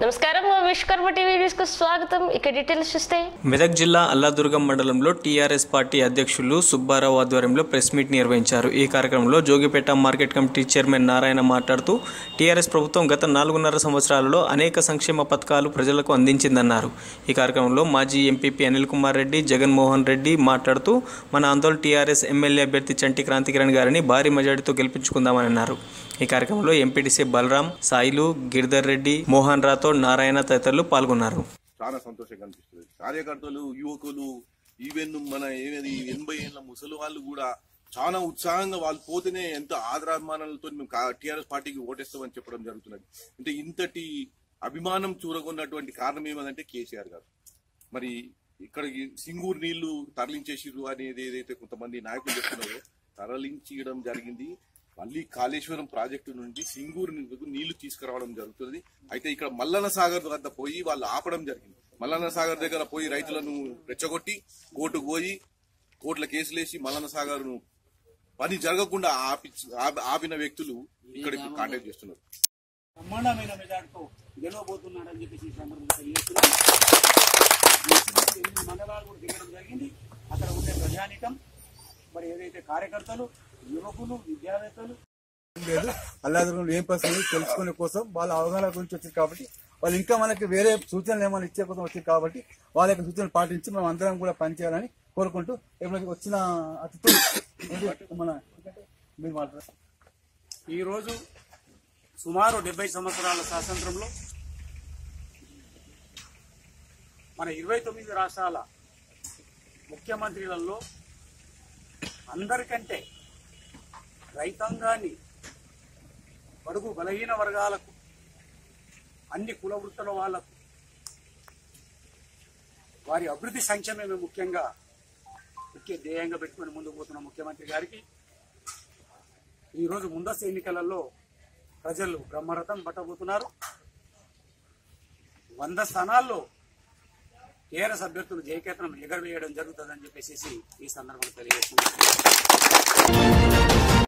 నమస్కారం Vishwakarma TV news కు స్వాగతం ఇక డీటెయిల్స్ చూస్తే మెదక్ జిల్లా అల్లాదుర్గం మండలంలో టీఆర్ఎస్ పార్టీ అధ్యక్షులు సుబ్బారావు ఆధ్వర్యంలో ప్రెస్ మీట్ నిర్వహించారు ఈ కార్యక్రమంలో Jogipeta market committee chairman Narayana మాట్లాడుతూ టీఆర్ఎస్ ప్రభుత్వం గత నాలుగున్నర సంవత్సరాలలో అనేక సంక్షేమ పథకాలు ప్రజలకు అందించిందన్నారు ఈ కార్యక్రమంలో మాజీ ఎంపీపీ అనిల్ కుమార్ రెడ్డి జగన్మోహన్ రెడ్డి మాట్లాడుతూ మన ఆందోళన టీఆర్ఎస్ ఎమ్మెల్యే అభ్యర్థి చంటి క్రాంతికిరణ్ గారిని భారీ మెజార్టీతో గెలిపించుకుందామని అన్నారు ఈ కార్యక్రమంలో ఎంపీటీసీ బలరాం సాయిలు గిరిధర్ రెడ్డి మోహన్ రాథోడ్ నారాయణ తదితరులు పాల్గొన్నారు చాలా సంతోషంగా అనిపిస్తుంది కార్యకర్తలు యువకులు ఈవెన్ మన ఏది ఎనభై ఏళ్ళ ముసలి వాళ్ళు కూడా చాలా ఉత్సాహంగా వాళ్ళు పోతేనే ఎంత ఆదరాభిమానాలతో మేము టీఆర్ఎస్ పార్టీకి ఓటేస్తామని చెప్పడం జరుగుతున్నది అంటే ఇంతటి అభిమానం చూరగొన్నటువంటి కారణం ఏమదంటే కేసీఆర్ గారు మరి ఇక్కడికి సింగూరు నీళ్లు తరలించేసిర్రు అనేది ఏదైతే కొంతమంది నాయకులు చెప్తున్నారో తరలించడం జరిగింది మళ్ళీ కాళేశ్వరం ప్రాజెక్టు నుండి సింగూరు నీళ్లకు నీళ్లు తీసుకురావడం జరుగుతుంది అయితే ఇక్కడ మల్లన్న సాగర్ వద్ద పోయి వాళ్ళు ఆపడం జరిగింది మల్లన్న సాగర్ దగ్గర పోయి రైతులను రెచ్చగొట్టి కోర్టుకు పోయి కోర్టుల కేసులేసి మల్లన్న సాగర్ ను పని జరగకుండా ఆపి ఆపి- ఆపిన వ్యక్తులు ఇక్కడ ఇప్పుడు కాంటాక్ట్ చేస్తున్నారు బ్రహ్మాండమైన మెజార్టీతో గెలవబోతున్నాడని చెప్పేసి ఈ సందర్భంగా తెలియజేస్తున్నాం ఈ ఎనిమిది మండలాలు కూడా దిగడం జరిగింది అక్కడ ఉండే ప్రజానికం మరి ఏదైతే కార్యకర్తలు యువకులు విద్యావేత్తలు లేదు అల్లాదుర్గంలో ఏం పరిస్థితి తెలుసుకునే కోసం వాళ్ళ అవగాహన గురించి వచ్చింది కాబట్టి వాళ్ళు ఇంకా మనకి వేరే సూచనలు ఏమైనా ఇచ్చే కోసం వచ్చింది కాబట్టి వాళ్ళ యొక్క సూచనలు పాటించి మనం అందరం కూడా పనిచేయాలని కోరుకుంటూ ఇప్పుడు వచ్చిన అతిథులు ఏంటి మన మీరు మాట్లాడారు ఈరోజు సుమారు డెబ్బై సంవత్సరాల స్వాతంత్రంలో మన ఇరవై తొమ్మిది రాష్ట్రాల ముఖ్యమంత్రులలో అందరికంటే రైతాంగాన్ని బడుగు బలహీన వర్గాలకు అన్ని కుల వృత్తుల వాళ్లకు వారి అభివృద్ధి సంక్షేమమే ముఖ్యంగా ముఖ్య ధ్యేయంగా పెట్టుకుని ముందుకు పోతున్న ముఖ్యమంత్రి గారికి ఈరోజు ముందస్తు ఎన్నికలలో ప్రజలు బ్రహ్మరథం పట్టబోతున్నారు వంద స్థానాల్లో టీఆర్ఎస్ అభ్యర్థులు జయకేతనం ఎగరవేయడం జరుగుతుందని చెప్పేసి ఈ సందర్భంగా తెలియజేస్తున్నారు